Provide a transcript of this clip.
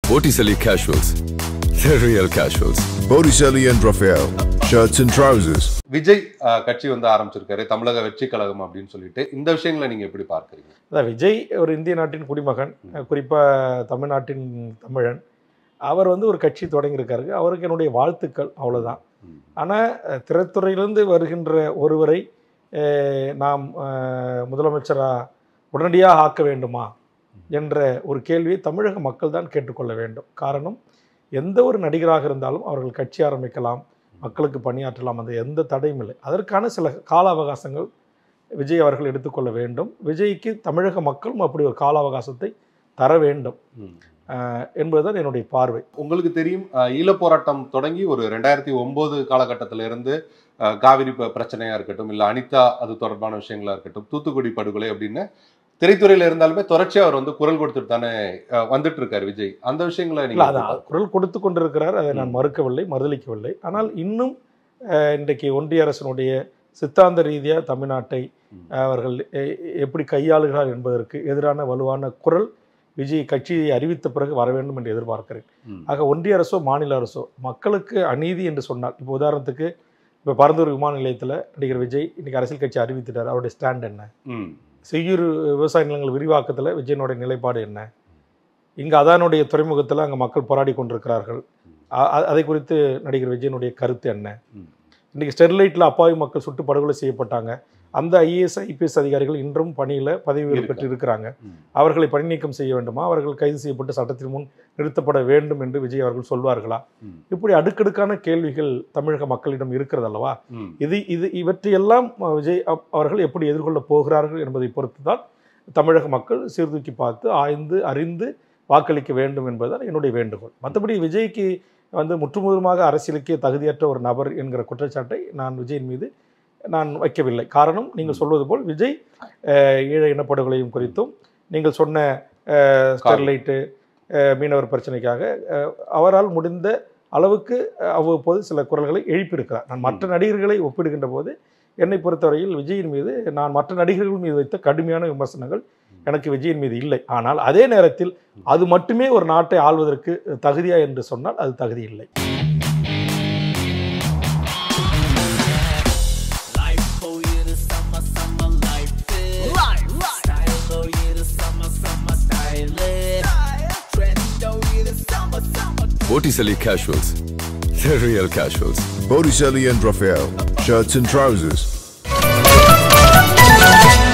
Botticelli Casuals. The real casuals. Botticelli and Raphael, shirts and trousers. Vijay அஹ், கட்சி வந்து ஆரம்பிச்சிருக்காரு தமிழக வெற்றி கழகம் அப்படின்னு சொல்லிட்டு இந்த விஷயங்களை நீங்க எப்படி பார்க்கறீங்க அதான் விஜய் ஒரு இந்திய நாட்டின் குடிமகன் குறிப்பாக தமிழ்நாட்டின் தமிழன் அவர் வந்து ஒரு கட்சி தொடங்கியிருக்காரு அவருக்கு என்னுடைய வாழ்த்துக்கள் அவ்வளோதான் ம். ஆனால் திரைத்துறையிலிருந்து வருகின்ற ஒருவரை அஹ், நாம் முதலமைச்சராக உடனடியாக ஆக்க வேண்டுமா என்ற ஒரு கேள்வியை தமிழக மக்கள் தான் கேட்டுக்கொள்ள வேண்டும் காரணம் எந்த ஒரு நடிகராக இருந்தாலும் அவர்கள் கட்சி ஆரம்பிக்கலாம் மக்களுக்கு பணியாற்றலாம் அந்த எந்த தடையும் இல்லை அதற்கான சில கால அவகாசங்கள் விஜய் அவர்கள் எடுத்துக்கொள்ள வேண்டும் விஜய்க்கு தமிழக மக்களும் அப்படி ஒரு கால அவகாசத்தை தர வேண்டும் ம். அஹ், என்பதுதான் என்னுடைய பார்வை உங்களுக்கு தெரியும் அஹ், ஈழப் போராட்டம் தொடங்கி ஒரு ரெண்டாயிரத்தி ஒன்பது காலகட்டத்தில இருந்து அஹ், காவிரி ப- பிரச்சனையா இருக்கட்டும் இல்ல அனிதா அது தொடர்பான விஷயங்களா இருக்கட்டும் தூத்துக்குடி படுகொலை அப்படின்னு திரைத்துறையில இருந்தாலுமே தொடர்ச்சியா அவர் வந்து குரல் கொடுத்துட்டு தானே அஹ், வந்துட்டு இருக்காரு விஜய் அந்த விஷயங்களை இல்லை நீங்க அதான் குரல் கொடுத்து கொண்டிருக்கிறார் அதை நான் ம். மறுக்கவில்லை மறுதளிக்கவில்லை ஆனால் இன்னும் அஹ், இன்றைக்கு ஒன்றிய அரசினுடைய சித்தாந்த ரீதியாக தமிழ்நாட்டை ம். அவர்கள் எ- எப்படி கையாளுகிறார் என்பதற்கு எதிரான வலுவான குரல் விஜய் கட்சியை அறிவித்த பிறகு வர வேண்டும் என்று எதிர்பார்க்கிறேன் ம். ஆக ஒன்றிய அரசோ மாநில அரசோ மக்களுக்கு அநீதி என்று சொன்னால் இப்போ உதாரணத்துக்கு இப்போ பரந்தூர் விமான நிலையத்தில் நடிகர் விஜய் இன்னைக்கு அரசியல் கட்சி அறிவித்துட்டார் அவருடைய ஸ்டாண்ட் என்ன ம். செய்யூர் விவசாய நிலங்கள் விரிவாக்கத்தில் விஜயனுடைய நிலைப்பாடு என்ன இங்கே அதானுடைய துறைமுகத்தில் அங்கே மக்கள் போராடி கொண்டிருக்கிறார்கள் அ- அ- அதை குறித்து நடிகர் விஜயனுடைய கருத்து என்ன ம். இன்னைக்கு ஸ்டெர்லைட்டில் அப்பாவி மக்கள் சுட்டு படுகொலை செய்யப்பட்டாங்க அந்த ஐஏஎஸ் ஐபிஎஸ் அதிகாரிகள் இன்றும் பணியில் பதவி உயர்வு இருக்காங்க. பெற்று இருக்கிறாங்க ம். அவர்களை பணி நீக்கம் செய்ய வேண்டுமா அவர்கள் கைது செய்யப்பட்டு சட்டத்தின் முன் நிறுத்தப்பட வேண்டும் என்று விஜய் அவர்கள் சொல்வார்களா ம். இப்படி அடுக்கடுக்கான கேள்விகள் தமிழக மக்களிடம் இருக்கிறது அல்லவா ம். இது இது இவற்றையெல்லாம் அஹ், விஜய் அப்- அவர்கள் எப்படி எதிர்கொள்ளப் போகிறார்கள் என்பதை பொறுத்து தான் தமிழக மக்கள் சீர்தூக்கி பார்த்து ஆய்ந்து அறிந்து வாக்களிக்க வேண்டும் என்பதுதான் என்னுடைய வேண்டுகோள் மற்றபடி விஜய்க்கு வந்து முற்றுமுதலுமாக அரசியலுக்கே தகுதியற்ற ஒரு நபர் என்கிற குற்றச்சாட்டை நான் விஜயின் மீது நான் வைக்கவில்லை காரணம் நீங்கள் சொல்வது போல் விஜய் அஹ், ஈழ இனப்படுகொலையும் குறித்தும் நீங்கள் சொன்ன அஹ், ஸ்டெர்லைட்டு அஹ், மீனவர் பிரச்சனைக்காக அஹ், அவரால் முடிந்த அளவுக்கு அஹ், அவ்வப்போது சில குரல்களை எழுப்பியிருக்கிறார் நான் மற்ற நடிகர்களை ஒப்பிடுகின்ற போது என்னை பொறுத்தவரையில் விஜயின் மீது நான் மற்ற நடிகர்கள் மீது வைத்த கடுமையான விமர்சனங்கள் எனக்கு விஜயின் மீது இல்லை ஆனால் அதே நேரத்தில் அது மட்டுமே ஒரு நாட்டை ஆள்வதற்கு தகுதியா என்று சொன்னால் அது தகுதி இல்லை Life for you the summer, summer life is. Style for you the summer, summer style is. Trend for you the summer, summer. Botticelli Casuals. The real casuals. Botticelli and Raphael, shirts and trousers.